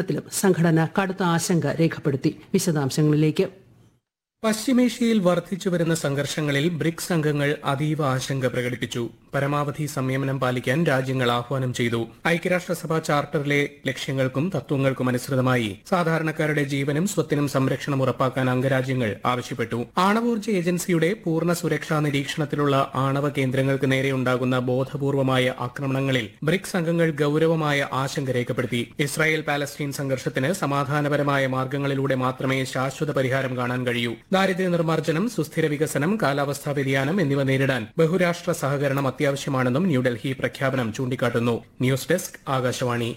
ആക്രമണത്തിലും സംഘടന കടുത്ത ആശങ്ക രേഖപ്പെടുത്തി വിശദാംശങ്ങളിലേക്ക് പശ്ചിമേഷ്യയിൽ വർദ്ധിച്ചുവരുന്ന സംഘർഷങ്ങളിൽ ബ്രിക്സ് അംഗങ്ങൾ അതീവ ആശങ്ക പ്രകടിപ്പിച്ചു പരമാവധി സംയമനം പാലിക്കാൻ രാജ്യങ്ങൾ ആഹ്വാനം ചെയ്തു ഐക്യരാഷ്ട്രസഭ ചാർട്ടറിലെ ലക്ഷ്യങ്ങൾക്കും തത്വങ്ങൾക്കും അനുസൃതമായി സാധാരണക്കാരുടെ ജീവനും സ്വത്തിനും സംരക്ഷണം ഉറപ്പാക്കാൻ അംഗരാജ്യങ്ങൾ ആവശ്യപ്പെട്ടു ആണവോർജ്ജ ഏജൻസിയുടെ പൂർണ്ണ സുരക്ഷാ നിരീക്ഷണത്തിലുള്ള ആണവ കേന്ദ്രങ്ങൾക്ക് നേരെയുണ്ടാകുന്ന ബോധപൂർവമായ ആക്രമണങ്ങളിൽ ബ്രിക്സ് അംഗങ്ങൾ ഗൌരവമായ ആശങ്ക രേഖപ്പെടുത്തി ഇസ്രായേൽ പാലസ്തീൻ സംഘർഷത്തിന് സമാധാനപരമായ മാർഗങ്ങളിലൂടെ മാത്രമേ ശാശ്വത പരിഹാരം കാണാൻ കഴിയൂ ദാരിദ്ര്യ നിർമ്മാർജ്ജനം സുസ്ഥിര വികസനം കാലാവസ്ഥാ വ്യതിയാനം എന്നിവ നേരിടാൻ ബഹുരാഷ്ട്ര സഹകരണം അത്യാവശ്യമാണെന്നും ന്യൂഡൽഹി പ്രഖ്യാപനം ചൂണ്ടിക്കാട്ടുന്നു ന്യൂസ് ഡെസ്ക് ആകാശവാണി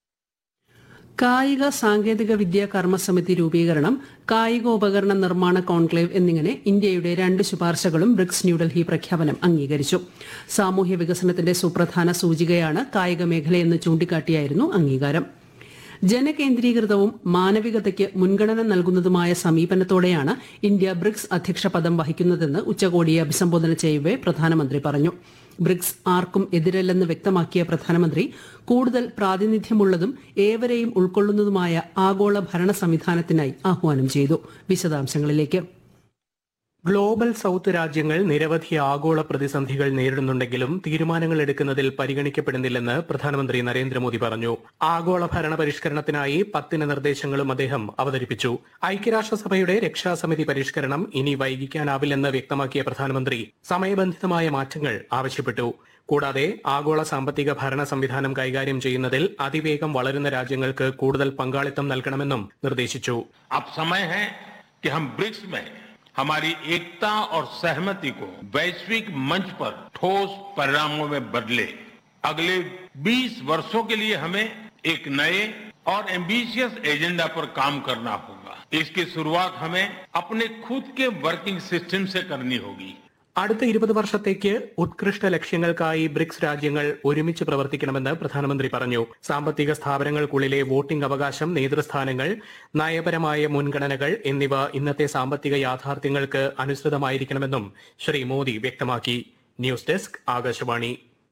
കായിക സാങ്കേതിക വിദ്യ കർമ്മസമിതി രൂപീകരണം കായികോപകരണ നിർമ്മാണ കോൺക്ലേവ് എന്നിങ്ങനെ ഇന്ത്യയുടെ രണ്ട് ശുപാർശകളും ബ്രിക്സ് ന്യൂഡൽഹി പ്രഖ്യാപനം അംഗീകരിച്ചു സാമൂഹ്യ വികസനത്തിന്റെ സുപ്രധാന സൂചികയാണ് കായിക മേഖലയെന്ന് ചൂണ്ടിക്കാട്ടിയായിരുന്നു അംഗീകാരം ജനകേന്ദ്രീകൃതവും മാനവികതയ്ക്ക് മുൻഗണന നൽകുന്നതുമായ സമീപനത്തോടെയാണ് ഇന്ത്യ ബ്രിക്സ് അധ്യക്ഷ പദം വഹിക്കുന്നതെന്ന് ഉച്ചകോടിയെ അഭിസംബോധന ചെയ്യവെ പ്രധാനമന്ത്രി പറഞ്ഞു ബ്രിക്സ് ആർക്കും എതിരല്ലെന്ന് വ്യക്തമാക്കിയ പ്രധാനമന്ത്രി കൂടുതൽ പ്രാതിനിധ്യമുള്ളതും ഏവരെയും ഉൾക്കൊള്ളുന്നതുമായ ആഗോള ഭരണ സംവിധാനത്തിനായി ആഹ്വാനം ചെയ്തു വിശദാംശങ്ങളിലേക്ക് ഗ്ലോബൽ സൌത്ത് രാജ്യങ്ങൾ നിരവധി ആഗോള പ്രതിസന്ധികൾ നേരിടുന്നുണ്ടെങ്കിലും തീരുമാനങ്ങൾ എടുക്കുന്നതിൽ പരിഗണിക്കപ്പെടുന്നില്ലെന്ന് പ്രധാനമന്ത്രി നരേന്ദ്രമോദി പറഞ്ഞു ആഗോള ഭരണ പരിഷ്കരണത്തിനായി പത്തിന് നിർദ്ദേശങ്ങളും അദ്ദേഹം അവതരിപ്പിച്ചു ഐക്യരാഷ്ട്രസഭയുടെ രക്ഷാസമിതി പരിഷ്കരണം ഇനി വൈകിക്കാനാവില്ലെന്ന് വ്യക്തമാക്കിയ പ്രധാനമന്ത്രി സമയബന്ധിതമായ മാറ്റങ്ങൾ ആവശ്യപ്പെട്ടു കൂടാതെ ആഗോള സാമ്പത്തിക ഭരണ സംവിധാനം കൈകാര്യം ചെയ്യുന്നതിൽ അതിവേഗം വളരുന്ന രാജ്യങ്ങൾക്ക് കൂടുതൽ പങ്കാളിത്തം നൽകണമെന്നും നിർദ്ദേശിച്ചു अब समय है कि हम ब्रिक्स में हमारी एकता और सहमति को वैश्विक मंच पर ठोस परिणामों में बदले अगले 20 वर्षों के लिए हमें एक नए और एम्बिशियस एजेंडा पर काम करना होगा इसकी शुरुआत हमें अपने खुद के वर्किंग सिस्टम से करनी होगी അടുത്ത ഇരുപത് വർഷത്തേക്ക് ഉത്കൃഷ്ട ലക്ഷ്യങ്ങൾക്കായി ബ്രിക്സ് രാജ്യങ്ങൾ ഒരുമിച്ച് പ്രവർത്തിക്കണമെന്ന് പ്രധാനമന്ത്രി പറഞ്ഞു സാമ്പത്തിക സ്ഥാപനങ്ങൾക്കുള്ളിലെ വോട്ടിംഗ് അവകാശം നേതൃസ്ഥാനങ്ങൾ നയപരമായ മുൻഗണനകൾ എന്നിവ ഇന്നത്തെ സാമ്പത്തിക യാഥാർത്ഥ്യങ്ങൾക്ക് അനുസൃതമായിരിക്കണമെന്നും ശ്രീ മോദി വ്യക്തമാക്കി ന്യൂസ് ഡെസ്ക് ആകാശവാണി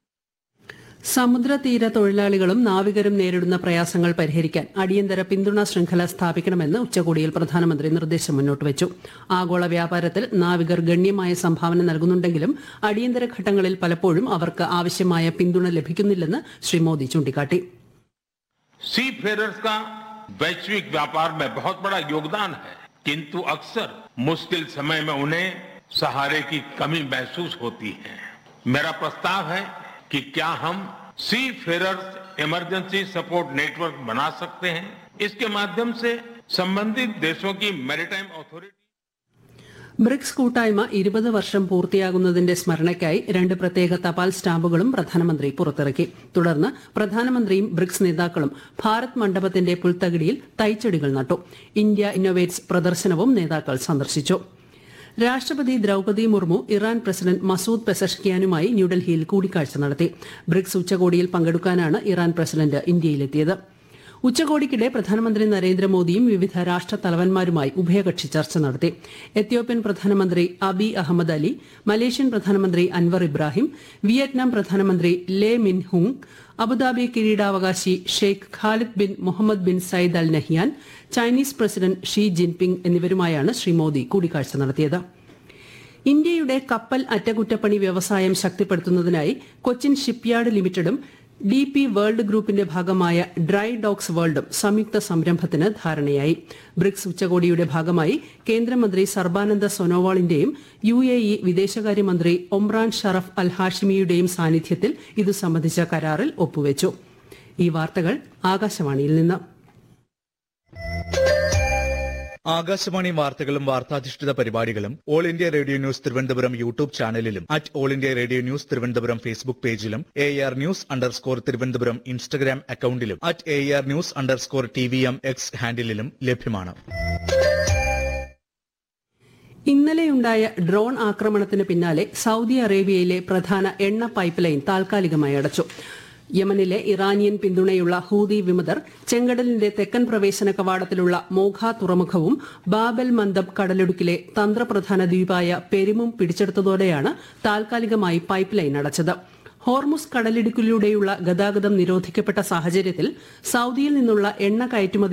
സമുദ്രതീര തൊഴിലാളികളും നാവികരും നേരിടുന്ന പ്രയാസങ്ങൾ പരിഹരിക്കാൻ അടിയന്തര പിന്തുണ ശൃംഖല സ്ഥാപിക്കണമെന്ന് ഉച്ചകോടിയിൽ പ്രധാനമന്ത്രി നിർദ്ദേശം മുന്നോട്ട് വെച്ചു ആഗോള വ്യാപാരത്തിൽ നാവികർ ഗണ്യമായ സംഭാവന നൽകുന്നുണ്ടെങ്കിലും അടിയന്തര ഘട്ടങ്ങളിൽ പലപ്പോഴും അവർക്ക് ആവശ്യമായ പിന്തുണ ലഭിക്കുന്നില്ലെന്ന് ശ്രീ മോദി ചൂണ്ടിക്കാട്ടി सी फेरर्स का वैश्विक व्यापार में बहुत बड़ा योगदान है किंतु अक्सर मुश्किल समय में उन्हें सहारे की कमी महसूस होती है मेरा प्रस्ताव है कि क्या हम seafarers emergency support network बना सकते हैं इसके माध्यम से संबंधित देशों की मैरिटाइम अथॉरिटी ബ്രിക്സ് കൂട്ടായ്മ ഇരുപത് വർഷം പൂർത്തിയാകുന്നതിന്റെ സ്മരണയ്ക്കായി രണ്ട് പ്രത്യേക തപാൽ സ്റ്റാമ്പുകളും പ്രധാനമന്ത്രി പുറത്തിറക്കി തുടർന്ന് പ്രധാനമന്ത്രിയും ബ്രിക്സ് നേതാക്കളും ഭാരത് മണ്ഡപത്തിന്റെ പുൽത്തകിടിയിൽ തൈച്ചെടികൾ നട്ടു ഇന്ത്യ ഇന്നോവേറ്റ്സ് പ്രദർശനവും നേതാക്കൾ സന്ദർശിച്ചു രാഷ്ട്രപതി Droupadi Murmu Iran president Masoud പെസഷ്കിയാനുമായി ന്യൂഡൽഹിയിൽ കൂടിക്കാഴ്ച നടത്തി ബ്രിക്സ് ഉച്ചകോടിയിൽ പങ്കെടുക്കാനാണ് ഇറാൻ പ്രസിഡന്റ് ഇന്ത്യയിലെത്തിയത് ഉച്ചകോടിക്കിടെ പ്രധാനമന്ത്രി നരേന്ദ്രമോദിയും വിവിധ രാഷ്ട്ര തലവന്മാരുമായി ഉഭയകക്ഷി ചർച്ച നടത്തി എത്യോപ്യൻ പ്രധാനമന്ത്രി അബി അഹമ്മദ് അലി മലേഷ്യൻ പ്രധാനമന്ത്രി അൻവർ ഇബ്രാഹിം വിയറ്റ്നാം പ്രധാനമന്ത്രി ലേ മിൻ ഹുങ് അബുദാബി കിരീടാവകാശി Sheikh Khalid bin Mohammed bin Zayed Al Nahyan Chinese president Xi Jinping എന്നിവരുമായാണ് ശ്രീ മോദി കൂടിക്കാഴ്ച നടത്തിയത് ഇന്ത്യയുടെ കപ്പൽ അറ്റകുറ്റപ്പണി വ്യവസായം ശക്തിപ്പെടുത്തുന്നതിനായി കൊച്ചിൻ ഷിപ്പ്യാർഡ് ലിമിറ്റഡും ഡി പി വേൾഡ് ഗ്രൂപ്പിന്റെ ഭാഗമായ ഡ്രൈ ഡോക്സ് വേൾഡും സംയുക്ത സംരംഭത്തിന് ധാരണയായി ബ്രിക്സ് ഉച്ചകോടിയുടെ ഭാഗമായി കേന്ദ്രമന്ത്രി സർബാനന്ദ സൊനോവാളിന്റെയും യു എ ഇ വിദേശകാര്യമന്ത്രി ഒമ്രാൻ ഷറഫ് അൽ ഹാഷിമിയുടെയും സാന്നിധ്യത്തിൽ ഇതു സംബന്ധിച്ച കരാറിൽ ഒപ്പുവച്ചു ഈ വാർത്തകൾ ആകാശവാണിയിൽ നിന്ന് ആകാശവാണി വാർത്തകളും വാർത്താധിഷ്ഠിത പരിപാടികളും all India radio news Thiruvananthapuram YouTube ചാനലിലും at all India radio news Thiruvananthapuram Facebook പേജിലും A R news underscore Thiruvananthapuram Instagram അക്കൌണ്ടിലും at A R news underscore T V M X ഹാൻഡിലും ലഭ്യമാണ് ഇന്നലെയുണ്ടായ ഡ്രോൺ ആക്രമണത്തിന് പിന്നാലെ സൌദി അറേബ്യയിലെ പ്രധാന എണ്ണ പൈപ്പ് ലൈൻ താൽക്കാലികമായി അടച്ചു യമനിലെ ഇറാനിയൻ പിന്തുണയുള്ള ഹൂതി വിമതർ ചെങ്കടലിന്റെ തെക്കൻ പ്രവേശന കവാടത്തിലുള്ള മോഖ തുറമുഖവും ബാബൽ മന്ദബ് കടലിടുക്കിലെ തന്ത്രപ്രധാന ദ്വീപായ പെരുമും പിടിച്ചെടുത്തതോടെയാണ് താൽക്കാലികമായി പൈപ്പ് ലൈൻ അടച്ചത് ഹോർമുസ് കടലിടുക്കിലൂടെയുള്ള ഗതാഗതം നിരോധിക്കപ്പെട്ട സാഹചര്യത്തിൽ സൌദിയിൽ നിന്നുള്ള എണ്ണ കയറ്റുമതി